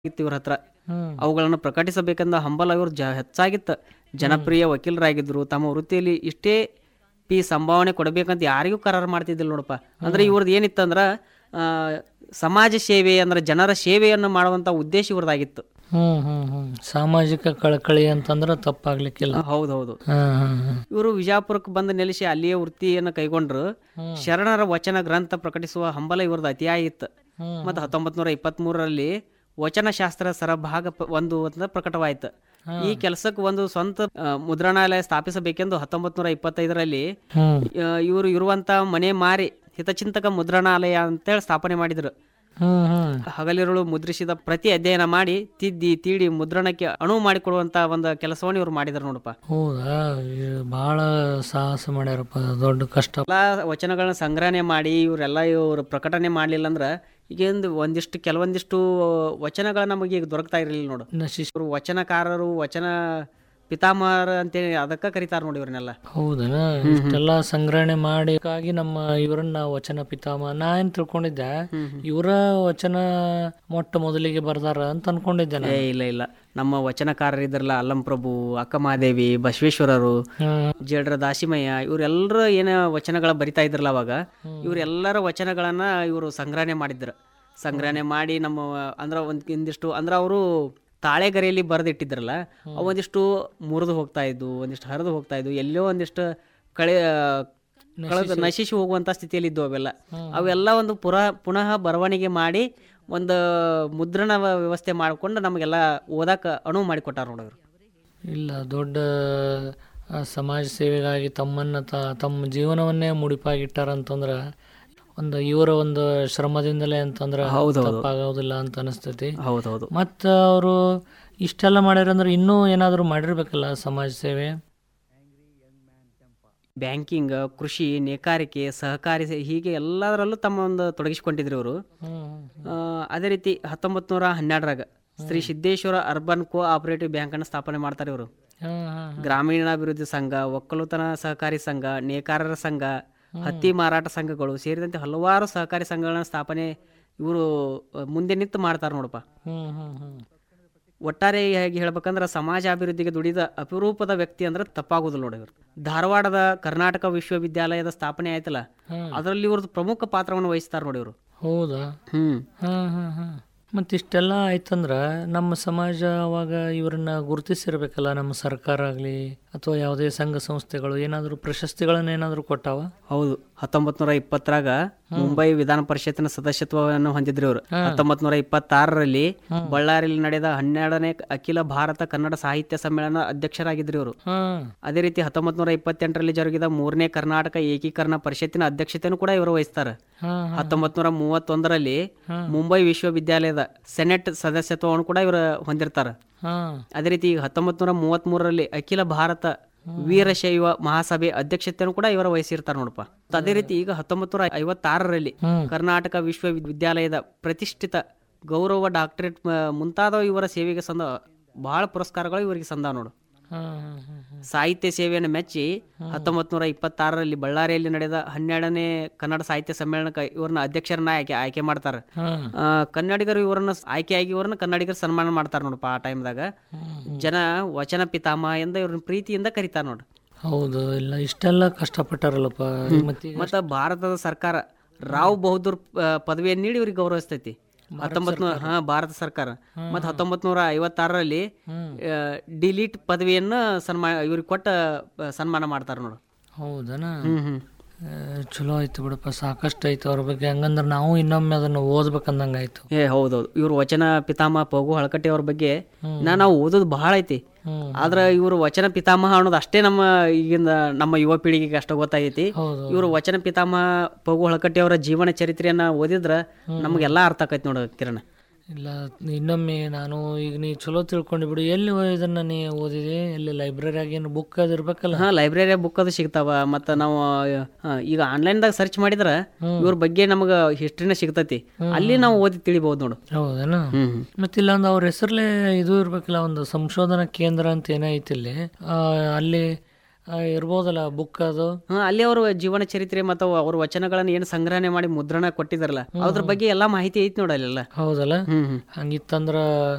ಇತ್ತು ಇವ್ರ ಹತ್ರ ಹ್ಮ್ ಅವುಗಳನ್ನು ಪ್ರಕಟಿಸಬೇಕೆಂದ ಹಂಬಲ ಇವರು ಜ ಹೆಚ್ಚಾಗಿತ್ತು ಜನಪ್ರಿಯ ವಕೀಲರಾಗಿದ್ರು ತಮ್ಮ ವೃತ್ತಿಯಲ್ಲಿ ಇಷ್ಟೇ ಪಿ ಸಂಭಾವನೆ ಕೊಡಬೇಕಂತ ಯಾರಿಗೂ ಕರಾರು ಮಾಡ್ತಿದ್ದಿಲ್ಲ ನೋಡಪ್ಪ ಅಂದ್ರೆ ಇವ್ರದ್ದು ಏನಿತ್ತಂದ್ರ ಆ, ಸಮಾಜ ಸೇವೆ ಅಂದ್ರೆ ಜನರ ಸೇವೆಯನ್ನು ಮಾಡುವಂತ ಉದ್ದೇಶ ಇವ್ರದಾಗಿತ್ತು ಹ್ಮ್ ಹ್ಮ್ ಹ್ಮ್ ಸಾಮಾಜಿಕ ಕಳಕಳಿ ಅಂತಂದ್ರ ತಪ್ಪಾಗ್ಲಿಕ್ಕಿಲ್ಲ ಹೌದೌದು ಹ್ಮ್ ಹ್ಮ್ ಹ್ಮ್ ಇವರು ವಿಜಾಪುರಕ್ಕೆ ಬಂದು ನೆಲೆಸಿ ಅಲ್ಲಿಯೇ ವೃತ್ತಿಯನ್ನು ಕೈಗೊಂಡ್ರು ಹ್ಮ್. ಶರಣರ ವಚನ ಗ್ರಂಥ ಪ್ರಕಟಿಸುವ ಹಂಬಲ ಇವ್ರದ್ದು ಅತಿಯಾಗಿತ್ತು ಹ್ಮ್. ಮತ್ತು ಹತ್ತೊಂಬತ್ ನೂರ ಇಪ್ಪತ್ತ್ಮೂರರಲ್ಲಿ ವಚನಶಾಸ್ತ್ರ ಸರಭಾಗ ಪ- ಒಂದು ಅಂತ ಪ್ರಕಟವಾಯಿತು ಈ ಕೆಲಸಕ್ಕೆ ಒಂದು ಸ್ವಂತ ಆ, ಮುದ್ರಣಾಲಯ ಸ್ಥಾಪಿಸಬೇಕೆಂದು ಹತ್ತೊಂಬತ್ ನೂರ ಇಪ್ಪತ್ತೈದರಲ್ಲಿ ಹ್ಮ್ ಇವರು ಇರುವಂತ ಮನೆ ಮಾರಿ ಹಿತಚಿಂತಕ ಮುದ್ರಣಾಲಯ ಅಂತೇಳಿ ಸ್ಥಾಪನೆ ಮಾಡಿದ್ರು ಹ್ಮ್ ಹ್ಮ್ ಹಗಲಿರುಳು ಮುದ್ರಿಸಿದ ಪ್ರತಿ ಅಧ್ಯಯನ ಮಾಡಿ ತಿದ್ದಿ ತೀಡಿ ಮುದ್ರಣಕ್ಕೆ ಅಣು ಮಾಡಿಕೊಡುವಂತ ಒಂದು ಕೆಲಸವನ್ನು ಇವ್ರು ಮಾಡಿದ್ರು ನೋಡಪ್ಪ ಹೌದಾ ಇದು ಬಹಳ ಸಾಹಸ ಮಾಡ್ಯಾರಪ್ಪ ದೊಡ್ಡ ಕಷ್ಟ ಎಲ್ಲ ವಚನಗಳನ್ನ ಸಂಗ್ರಹಣೆ ಮಾಡಿ ಇವರೆಲ್ಲ ಇವ್ರು ಪ್ರಕಟಣೆ ಮಾಡಲಿಲ್ಲ ಅಂದ್ರೆ ಈಗೇಂದು ಒಂದಿಷ್ಟು ಕೆಲವೊಂದಿಷ್ಟು ವಚನಗಳು ನಮಗೆ ಈಗ ದೊರಕ್ತಾ ಇರಲಿಲ್ಲ ನೋಡು ನಶಿಸ್ ಇವರು ವಚನಕಾರರು ವಚನ ಪಿತಾಮಹರ ಅಂತೇಳಿ ಅದಕ್ಕೆ ಕರೀತಾರೆ ನೋಡಿ ಇವ್ರನ್ನೆಲ್ಲ ಹೌದನ ಇಷ್ಟೆಲ್ಲ ಸಂಗ್ರಹಣೆ ಮಾಡಿ ಹಾಗಾಗಿ ನಮ್ಮ ಇವರನ್ನ ವಚನ ಪಿತಾಮ ನಾ ಏನ್ ತಿಳ್ಕೊಂಡಿದ್ದೆ ಇವರ ವಚನ ಮೊಟ್ಟ ಮೊದಲಿಗೆ ಬರ್ದಾರ ಅಂತ ಅನ್ಕೊಂಡಿದ್ದೆ ಏ ನಾನು. ಇಲ್ಲ ಇಲ್ಲ ನಮ್ಮ ವಚನಕಾರರಿದ್ರಲ್ಲ ಅಲ್ಲಂ ಪ್ರಭು ಅಕ್ಕಮಹಾದೇವಿ ಬಸವೇಶ್ವರರು ಹ್ಮ್ ಜೇಡ್ರ ದಾಸಿಮಯ್ಯ ಇವರೆಲ್ಲರೂ ಏನ ವಚನಗಳ ಬರಿತಾ ಇದ್ರಲ್ಲ ಅವಾಗ ಇವರೆಲ್ಲರ ವಚನಗಳನ್ನ ಇವರು ಸಂಗ್ರಹಣೆ ಮಾಡಿದ್ರು ಸಂಗ್ರಹಣೆ ಮಾಡಿ ನಮ್ಮ ಅಂದ್ರ ಒಂದ್ ಒಂದಿಷ್ಟು ಅಂದ್ರ ಅವರು ತಾಳೆಗರೆಯಲ್ಲಿ ಬರೆದಿಟ್ಟಿದ್ರಲ್ಲ ಅವು ಒಂದಿಷ್ಟು ಮುರಿದು ಹೋಗ್ತಾ ಇದ್ವು ಒಂದಿಷ್ಟು ಹರಿದು ಹೋಗ್ತಾ ಇದ್ವು ಎಲ್ಲೋ ಒಂದಿಷ್ಟು ಕಳೆ ಕಳೆದ ನಶಿಸಿ ಹೋಗುವಂತ ಸ್ಥಿತಿಯಲ್ಲಿ ಇದ್ವು ಅವೆಲ್ಲ ಅವೆಲ್ಲ ಒಂದು ಪುರ ಪುನಃ ಬರವಣಿಗೆ ಮಾಡಿ ಒಂದು ಮುದ್ರಣ ವ್ಯವಸ್ಥೆ ಮಾಡಿಕೊಂಡು ನಮಗೆಲ್ಲ ಓದಾಕ ಅನುವು ಮಾಡಿಕೊಟ್ಟಾರ ನೋಡೋರು ಇಲ್ಲ ದೊಡ್ಡ ಆ, ಸಮಾಜ ಸೇವೆಗಾಗಿ ತಮ್ಮನ್ನ ತ- ತಮ್ಮ ಜೀವನವನ್ನೇ ಮುಡಿಪಾಗಿಟ್ಟಾರ ಅಂತಂದ್ರ ಒಂದು ಇವರ ಒಂದು ಶ್ರಮದಿಂದಲೇ ಅಂತಂದ್ರ ಹೌದೌದು. ತಪ್ಪಾಗೋದಿಲ್ಲ ಅಂತ ಅನಿಸ್ತೈತಿ ಹೌದೌದು ಮತ್ತ ಅವರು ಇಷ್ಟೆಲ್ಲ ಮಾಡ್ಯಾರಂದ್ರೆ ಇನ್ನೂ ಏನಾದರೂ ಮಾಡಿರ್ಬೇಕಲ್ಲ ಸಮಾಜ ಸೇವೆ ಬ್ಯಾಂಕಿಂಗ್ ಕೃಷಿ ನೇಕಾರಿಕೆ ಸಹಕಾರಿ ಸೇ- ಹೀಗೆ ಎಲ್ಲದರಲ್ಲೂ ತಮ್ಮ ಒಂದು ತೊಡಗಿಸಿಕೊಂಡಿದ್ರು ಇವರು ಅದೇ ರೀತಿ ಹತ್ತೊಂಬತ್ತು ನೂರ ಹನ್ನೆರಡರಾಗ Shri Siddeshwara urban co operative bank ಅನ್ನು ಸ್ಥಾಪನೆ ಮಾಡ್ತಾರೆ ಇವರು ಗ್ರಾಮೀಣಾಭಿವೃದ್ಧಿ ಸಂಘ ಒಕ್ಕಲುತನ ಸಹಕಾರಿ ಸಂಘ ನೇಕಾರರ ಸಂಘ ಹತ್ತಿ ಮಾರಾಟ ಸಂಘಗಳು ಸೇರಿದಂತೆ ಹಲವಾರು ಸಹಕಾರಿ ಸಂಘಗಳನ್ನ ಸ್ಥಾಪನೆ ಇವರು ಮುಂದೆ ನಿಂತು ಮಾಡ್ತಾರೆ ನೋಡಪ್ಪ ಒಟ್ಟಾರೆಯಾಗಿ ಹೇಳ್ಬೇಕಂದ್ರೆ ಸಮಾಜ ಅಭಿವೃದ್ಧಿಗೆ ದುಡಿದ ಅಪರೂಪದ ವ್ಯಕ್ತಿ ಅಂದ್ರೆ ತಪ್ಪಾಗೋದಿಲ್ಲ ನೋಡಿ ಇವರು ಧಾರವಾಡದ ಕರ್ನಾಟಕ ವಿಶ್ವವಿದ್ಯಾಲಯದ ಸ್ಥಾಪನೆ ಆಯ್ತಲ್ಲ ಅದರಲ್ಲಿ ಇವ್ರದ್ದು ಪ್ರಮುಖ ಪಾತ್ರವನ್ನು ವಹಿಸ್ತಾರೆ ನೋಡಿ ಇವರು ಹೌದಾ ಹ್ಮ್ ಹಾಂ ಹಾಂ ಹಾಂ ಮತ್ತು ಇಷ್ಟೆಲ್ಲ ಆಯ್ತಂದ್ರ ನಮ್ಮ ಸಮಾಜ ಅವಾಗ ಇವರನ್ನ ಗುರುತಿಸಿರ್ಬೇಕಲ್ಲ ನಮ್ಮ ಸರ್ಕಾರ ಆಗಲಿ ಅಥವಾ ಯಾವುದೇ ಸಂಘ ಸಂಸ್ಥೆಗಳು ಏನಾದರೂ ಪ್ರಶಸ್ತಿಗಳನ್ನ ಏನಾದರೂ ಕೊಟ್ಟಾವ ಹೌದು ಹತ್ತೊಂಬತ್ ನೂರ ಇಪ್ಪತ್ತರಾಗ ಮುಂಬೈ ವಿಧಾನ ಪರಿಷತ್ತಿನ ಸದಸ್ಯತ್ವವನ್ನು ಹೊಂದಿದ್ರು ಇವರು ಹತ್ತೊಂಬತ್ ನೂರ ಇಪ್ಪತ್ತಾರರಲ್ಲಿ ಬಳ್ಳಾರಿಯಲ್ಲಿ ನಡೆದ ಹನ್ನೆರಡನೇ ಅಖಿಲ ಭಾರತ ಕನ್ನಡ ಸಾಹಿತ್ಯ ಸಮ್ಮೇಳನ ಅಧ್ಯಕ್ಷರಾಗಿದ್ರು ಇವರು ಹಾಂ ಅದೇ ರೀತಿ ಹತ್ತೊಂಬತ್ ನೂರ ಇಪ್ಪತ್ತೆಂಟರಲ್ಲಿ ಜರುಗಿದ ಮೂರನೇ ಕರ್ನಾಟಕ ಏಕೀಕರಣ ಪರಿಷತ್ತಿನ ಅಧ್ಯಕ್ಷತೆಯನ್ನು ಕೂಡ ಇವರು ವಹಿಸ್ತಾರೆ ಹಾಂ ಹತ್ತೊಂಬತ್ ನೂರ ಮೂವತ್ತೊಂದರಲ್ಲಿ ಮುಂಬೈ ವಿಶ್ವವಿದ್ಯಾಲಯದ ಸೆನೆಟ್ ಸದಸ್ಯತ್ವವನ್ನು ಕೂಡ ಇವರು ಹೊಂದಿರ್ತಾರೆ ಹಾಂ ಅದೇ ರೀತಿ ಈಗ ಹತ್ತೊಂಬತ್ ನೂರ ಮೂವತ್ತ್ ಮೂರರಲ್ಲಿ ಅಖಿಲ ಭಾರತ ವೀರಶೈವ ಮಹಾಸಭೆ ಅಧ್ಯಕ್ಷತೆಯನ್ನು ಕೂಡ ಇವರು ವಹಿಸಿರ್ತಾರೆ ನೋಡಪ್ಪ ಮತ್ತ್ ಅದೇ ರೀತಿ ಈಗ ಹತ್ತೊಂಬತ್ ನೂರ ಐವತ್ತಾರರಲ್ಲಿ ಹ್ಮ್. ಕರ್ನಾಟಕ ವಿಶ್ವವಿದ್ಯಾಲಯದ ಪ್ರತಿಷ್ಠಿತ ಗೌರವ ಡಾಕ್ಟರೇಟ್ ಮುಂತಾದ ಇವರ ಸೇವೆಗೆ ಸಂದ ಬಹಳ ಪುರಸ್ಕಾರಗಳು ಇವರಿಗೆ ಸಂದ ನೋಡು ಹಾಂ ಹಾಂ ಹಾಂ ಹಾಂ ಸಾಹಿತ್ಯ ಸೇವೆಯನ್ನು ಮೆಚ್ಚಿ ಹತ್ತೊಂಬತ್ ನೂರ ಇಪ್ಪತ್ತಾರರಲ್ಲಿ ಬಳ್ಳಾರಿಯಲ್ಲಿ ನಡೆದ ಹನ್ನೆರಡನೇ ಕನ್ನಡ ಸಾಹಿತ್ಯ ಸಮ್ಮೇಳನಕ್ಕೆ ಇವ್ರನ್ನ ಅಧ್ಯಕ್ಷರನ್ನ ಆಯ್ಕೆ ಆಯ್ಕೆ ಮಾಡ್ತಾರೆ ಹಾಂ ಆ, ಕನ್ನಡಿಗರು ಇವರನ್ನ ಆಯ್ಕೆಯಾಗಿ ಇವರನ್ನ ಕನ್ನಡಿಗರು ಸನ್ಮಾನ ಮಾಡ್ತಾರೆ ನೋಡಪ್ಪ ಆ ಟೈಮ್ದಾಗ ಜನ ವಚನ ಪಿತಾಮ ಎಂದ ಇವ್ರನ್ನ ಪ್ರೀತಿಯಿಂದ ಕರೀತಾರೆ ನೋಡು ಹೌದು ಇಲ್ಲ ಇಷ್ಟೆಲ್ಲ ಕಷ್ಟಪಟ್ಟಾರಲ್ಲಪ್ಪ ಮತ್ತೆ ಮತ್ತ ಭಾರತದ ಸರ್ಕಾರ ರಾವ್ ಬಹದ್ದೂರ್ ಆ, ಪದವಿಯನ್ನು ನೀಡಿ ಇವ್ರಿಗೆ ಗೌರವಿಸ್ತೈತಿ ಹತ್ತೊಂಬತ್ ನೂರ ಹಾ ಭಾರತ ಸರ್ಕಾರ ಮತ್ತ ಹತ್ತೊಂಬತ್ ನೂರ ಐವತ್ತಾರರಲ್ಲಿ ಡಿಲೀಟ್ ಪದವಿಯನ್ನ ಸನ್ಮಾನ ಇವ್ರಿಗೆ ಕೊಟ್ಟ ಆ, ಸನ್ಮಾನ ಮಾಡ್ತಾರೆ ನೋಡು ಹೌದನಾ ಹ್ಮ್ ಹ್ಮ್ ಆ, ಚಲೋ ಆಯ್ತು ಬಿಡಪ್ಪ ಸಾಕಷ್ಟು ಆಯ್ತು ಅವ್ರ ಬಗ್ಗೆ ಹಂಗಂದ್ರೆ ನಾವು ಇನ್ನೊಮ್ಮೆ ಅದನ್ನು ಓದ್ಬೇಕಂದಂಗೆ ಆಯ್ತು ಏ ಹೌದೌದು ಇವ್ರು ವಚನ ಪಿತಾಮಹ ಪಗು ಹಳಕಟ್ಟಿ ಅವ್ರ ಬಗ್ಗೆ ನಾ ನಾವು ಓದೋದು ಬಹಳ ಐತಿ ಹ್ಮ್. ಆದ್ರ ಇವರು ವಚನ ಪಿತಾಮಹ ಅನ್ನೋದು ಅಷ್ಟೇ ನಮ್ಮ ಈಗಿನ ನಮ್ಮ ಯುವ ಪೀಳಿಗೆಗೆ ಅಷ್ಟ ಗೊತ್ತಾಗೈತಿ ಹೌದು ಇವರು ವಚನ ಪಿತಾಮಹ ಪಗು ಹಳಕಟ್ಟಿ ಅವರ ಜೀವನ ಚರಿತ್ರೆಯನ್ನ ಓದಿದ್ರ ನಮಗೆಲ್ಲಾ ಅರ್ಥ ಆಕೈತಿ ನೋಡ ಕಿರಣ ಇಲ್ಲ ಇನ್ನೊಮ್ಮೆ ನಾನು ಈಗ ನೀ ಚಲೋ ತಿಳ್ಕೊಂಡು ಬಿಡು ಎಲ್ಲಿ ಓ- ಇದನ್ನ ನೀ ಓದಿದೆ ಎಲ್ಲಿ ಲೈಬ್ರರಿಯಾಗ ಏನು ಬುಕ್ ಅದು ಇರ್ಬೇಕಲ್ಲ ಹಾ ಲೈಬ್ರರಿ ಬುಕ್ ಅದು ಸಿಗ್ತಾವ ಮತ್ತ ನಾವು ಆ, ಈಗ ಆನ್ಲೈನ್ದಾಗ ಸರ್ಚ್ ಮಾಡಿದ್ರ ಇವ್ರ ಬಗ್ಗೆ ನಮಗ ಹಿಸ್ಟ್ರಿನ ಸಿಗ್ತೈತಿ ಅಲ್ಲಿ ನಾವು ಓದಿ ತಿಳಿಬಹುದು ನೋಡು ಹೌದೇನಾ ಹ್ಮ್ ಮತ್ತಿಲ್ಲ ಒಂದು ಅವ್ರ ಹೆಸರ್ಲೆ ಇದು ಇರ್ಬೇಕಲ್ಲ ಒಂದು ಸಂಶೋಧನಾ ಕೇಂದ್ರ ಅಂತ ಏನೈತಿ ಇಲ್ಲಿ ಆ, ಅಲ್ಲಿ ಆ, ಇರ್ಬೋದಲ್ಲ ಬುಕ್ ಅದು ಹಾ ಅಲ್ಲಿ ಅವ್ರ ಜೀವನ ಚರಿತ್ರೆ ಮತ್ತು ಅವ್ರ ವಚನಗಳನ್ನ ಏನು ಸಂಗ್ರಹಣೆ ಮಾಡಿ ಮುದ್ರಣ ಕೊಟ್ಟಿದಾರಲ್ಲ ಅದ್ರ ಬಗ್ಗೆ ಎಲ್ಲಾ ಮಾಹಿತಿ ಐತಿ ನೋಡ ಅಲ್ಲೆಲ್ಲ ಹೌದಲ್ಲ ಹ್ಮ್ ಹ್ಮ್ ಹಂಗಿತ್ತಂದ್ರ